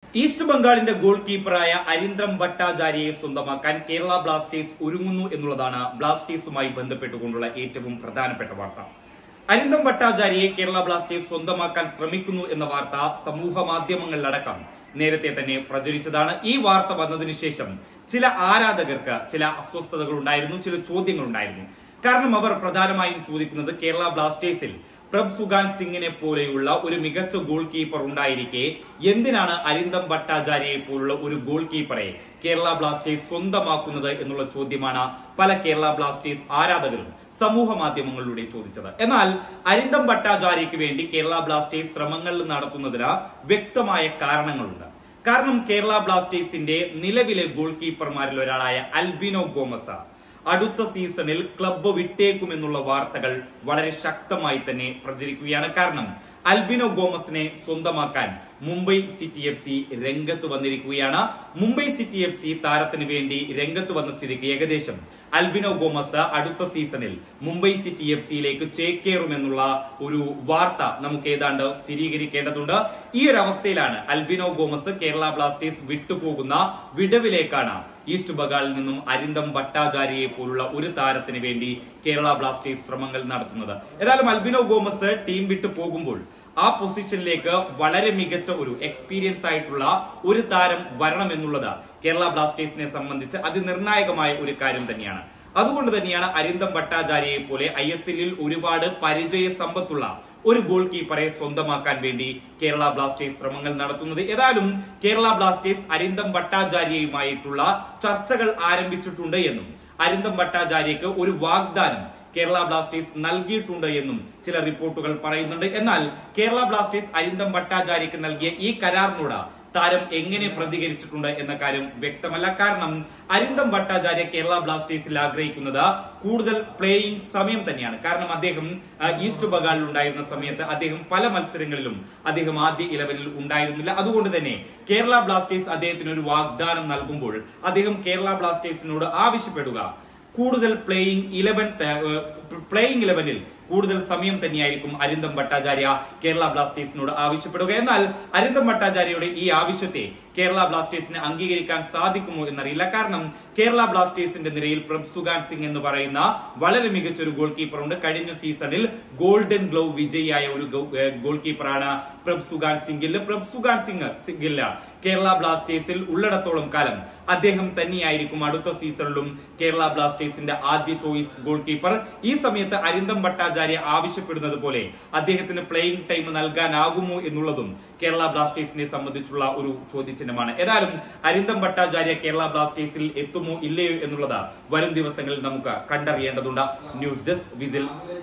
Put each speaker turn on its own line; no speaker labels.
east ബംഗാളിന്റെ goal കീപ്പറായ അരിന്ദ്രം ഭട്ടാചാര്യയെ സ്വന്തമാക്കാൻ Kerala Blasters ഒരുങ്ങുന്നു എന്നുള്ളതാണ് ബ്ലാസ്റ്റേഴ്സുമായി ബന്ധപ്പെട്ടുകൊണ്ടുള്ള ഏറ്റവും പ്രധാനപ്പെട്ട വാർത്ത അരിന്തം ഭട്ടാചാര്യയെ കേരള ബ്ലാസ്റ്റേഴ്സ് സ്വന്തമാക്കാൻ ശ്രമിക്കുന്നു എന്ന വാർത്ത സമൂഹ മാധ്യമങ്ങളിലടക്കം നേരത്തെ തന്നെ പ്രചരിച്ചതാണ് ഈ വാർത്ത വന്നതിന് ശേഷം ചില ആരാധകർക്ക് ചില അസ്വസ്ഥതകൾ ഉണ്ടായിരുന്നു ചില ചോദ്യങ്ങൾ ഉണ്ടായിരുന്നു കാരണം അവർ പ്രധാനമായും ചോദിക്കുന്നത് കേരള ബ്ലാസ്റ്റേഴ്സിൽ പ്രഭ് സുഗാൻ സിംഗിനെ പോലെയുള്ള ഒരു മികച്ച ഗോൾ കീപ്പർ ഉണ്ടായിരിക്കെ എന്തിനാണ് അരിന്തം ഭട്ടാചാര്യയെ പോലുള്ള ഒരു ഗോൾ കീപ്പറെ കേരള ബ്ലാസ്റ്റേഴ്സ് സ്വന്തമാക്കുന്നത് എന്നുള്ള ചോദ്യമാണ് പല കേരള ബ്ലാസ്റ്റേഴ്സ് ആരാധകരും സമൂഹ മാധ്യമങ്ങളിലൂടെ ചോദിച്ചത് എന്നാൽ അരിന്തം ഭട്ടാചാര്യയ്ക്ക് വേണ്ടി കേരള ബ്ലാസ്റ്റേഴ്സ് ശ്രമങ്ങൾ നടത്തുന്നതിന് വ്യക്തമായ കാരണങ്ങളുണ്ട് കാരണം കേരള ബ്ലാസ്റ്റേഴ്സിന്റെ നിലവിലെ ഗോൾ കീപ്പർമാരിൽ ഒരാളായ അൽബിനോ ഗോമസ അടുത്ത സീസണിൽ ക്ലബ്ബ് വിട്ടേക്കുമെന്നുള്ള വാർത്തകൾ വളരെ ശക്തമായി തന്നെ പ്രചരിക്കുകയാണ് കാരണം അൽബിനോ ഗോമസിനെ സ്വന്തമാക്കാൻ മുംബൈ സിറ്റി എഫ് സി രംഗത്ത് വന്നിരിക്കുകയാണ് മുംബൈ സിറ്റി എഫ് സി താരത്തിന് വേണ്ടി രംഗത്ത് വന്ന സ്ഥിതിക്ക് ഏകദേശം അൽബിനോ ഗോമസ് അടുത്ത സീസണിൽ മുംബൈ സിറ്റി എഫ് സിയിലേക്ക് ചേക്കേറുമെന്നുള്ള ഒരു വാർത്ത നമുക്ക് ഏതാണ്ട് സ്ഥിരീകരിക്കേണ്ടതുണ്ട് ഈ ഒരു അവസ്ഥയിലാണ് അൽബിനോ ഗോമസ് കേരള ബ്ലാസ്റ്റേഴ്സ് വിട്ടുപോകുന്ന വിടവിലേക്കാണ് ഈസ്റ്റ് ബംഗാളിൽ നിന്നും അരിന്തം ഭട്ടാചാര്യയെ പോലുള്ള ഒരു താരത്തിന് വേണ്ടി കേരള ബ്ലാസ്റ്റേഴ്സ് ശ്രമങ്ങൾ നടത്തുന്നത് ഏതായാലും അൽബിനോ ഗോമസ് ടീം വിട്ടു പോകുമ്പോൾ ആ പൊസിഷനിലേക്ക് വളരെ മികച്ച ഒരു എക്സ്പീരിയൻസ് ആയിട്ടുള്ള ഒരു താരം വരണമെന്നുള്ളത് കേരള ബ്ലാസ്റ്റേഴ്സിനെ സംബന്ധിച്ച് അതിനിർണായകമായ ഒരു കാര്യം തന്നെയാണ് അതുകൊണ്ട് തന്നെയാണ് അരിന്തം ഭട്ടാചാര്യയെ പോലെ ഐ എസ് എല്ലിൽ ഒരുപാട് പരിചയ സമ്പത്തുള്ള ഒരു ഗോൾ കീപ്പറെ സ്വന്തമാക്കാൻ വേണ്ടി കേരള ബ്ലാസ്റ്റേഴ്സ് ശ്രമങ്ങൾ നടത്തുന്നത് ഏതായാലും കേരള ബ്ലാസ്റ്റേഴ്സ് അരിന്തം ഭട്ടാചാര്യയുമായിട്ടുള്ള ചർച്ചകൾ ആരംഭിച്ചിട്ടുണ്ട് എന്നും അരിന്തം ഭട്ടാചാര്യക്ക് ഒരു വാഗ്ദാനം കേരള ബ്ലാസ്റ്റേഴ്സ് നൽകിയിട്ടുണ്ട് എന്നും ചില റിപ്പോർട്ടുകൾ പറയുന്നുണ്ട് എന്നാൽ കേരള ബ്ലാസ്റ്റേഴ്സ് അരിന്തം ഭട്ടാചാര്യക്ക് നൽകിയ ഈ കരാറിനോട് താരം എങ്ങനെ പ്രതികരിച്ചിട്ടുണ്ട് എന്ന കാര്യം വ്യക്തമല്ല കാരണം അരിന്തം ഭട്ടാചാര്യ കേരള ബ്ലാസ്റ്റേഴ്സിൽ ആഗ്രഹിക്കുന്നത് കൂടുതൽ പ്ലേയിങ് സമയം തന്നെയാണ് കാരണം അദ്ദേഹം ആ, ഈസ്റ്റ് ബംഗാളിൽ ഉണ്ടായിരുന്ന സമയത്ത് അദ്ദേഹം പല മത്സരങ്ങളിലും അദ്ദേഹം ആദ്യ ഇലവനിൽ ഉണ്ടായിരുന്നില്ല അതുകൊണ്ട് തന്നെ കേരള ബ്ലാസ്റ്റേഴ്സ് അദ്ദേഹത്തിന് ഒരു വാഗ്ദാനം നൽകുമ്പോൾ അദ്ദേഹം കേരള ബ്ലാസ്റ്റേഴ്സിനോട് ആവശ്യപ്പെടുക കൂടുതൽ പ്ലേയിങ് ഇലവൻ പ്ലേയിങ് ഇലവനിൽ കൂടുതൽ സമയം തന്നെയായിരിക്കും അരിന്തം ഭട്ടാചാര്യ കേരള ബ്ലാസ്റ്റേഴ്സിനോട് ആവശ്യപ്പെടുക എന്നാൽ അരിന്തം ഭട്ടാചാര്യയുടെ ഈ ആവശ്യത്തെ കേരള ബ്ലാസ്റ്റേഴ്സിന് അംഗീകരിക്കാൻ സാധിക്കുമോ എന്നറിയില്ല കാരണം കേരള ബ്ലാസ്റ്റേഴ്സിന്റെ നിരയിൽ പ്രഭ് സുഗാൻ സിംഗ് എന്ന് പറയുന്ന വളരെ മികച്ച ഒരു ഗോൾ കീപ്പർ ഉണ്ട് കഴിഞ്ഞ സീസണിൽ ഗോൾഡൻ ഗ്ലൗ വിജയിയായ ഒരു ഗോൾ കീപ്പറാണ് പ്രഭ് സുഗാൻ സിംഗില് പ്രഭ് സുഗാൻ സിംഗ് സിംഗില്ല കേരള ബ്ലാസ്റ്റേഴ്സിൽ ഉള്ളിടത്തോളം കാലം അദ്ദേഹം തന്നെയായിരിക്കും അടുത്ത സീസണിലും കേരള ബ്ലാസ്റ്റേഴ്സിന്റെ ആദ്യ ചോയ്സ് ഗോൾ കീപ്പർ ഈ സമയത്ത് അരിന്തം ഭട്ടാചാര്യ ആവശ്യപ്പെടുന്നത് പോലെ അദ്ദേഹത്തിന് പ്ലേയിങ് ടൈം നൽകാനാകുമോ എന്നുള്ളതും കേരള ബ്ലാസ്റ്റേഴ്സിനെ സംബന്ധിച്ചുള്ള ഒരു ചോദ്യചിഹ്നമാണ് ഏതായാലും അരിന്തം ഭട്ടാചാര്യ കേരള ബ്ലാസ്റ്റേഴ്സിൽ എത്തുമോ ഇല്ലയോ എന്നുള്ളത് വരും ദിവസങ്ങളിൽ നമുക്ക് കണ്ടറിയേണ്ടതുണ്ട് ന്യൂസ് ഡെസ്ക് വിസിൽ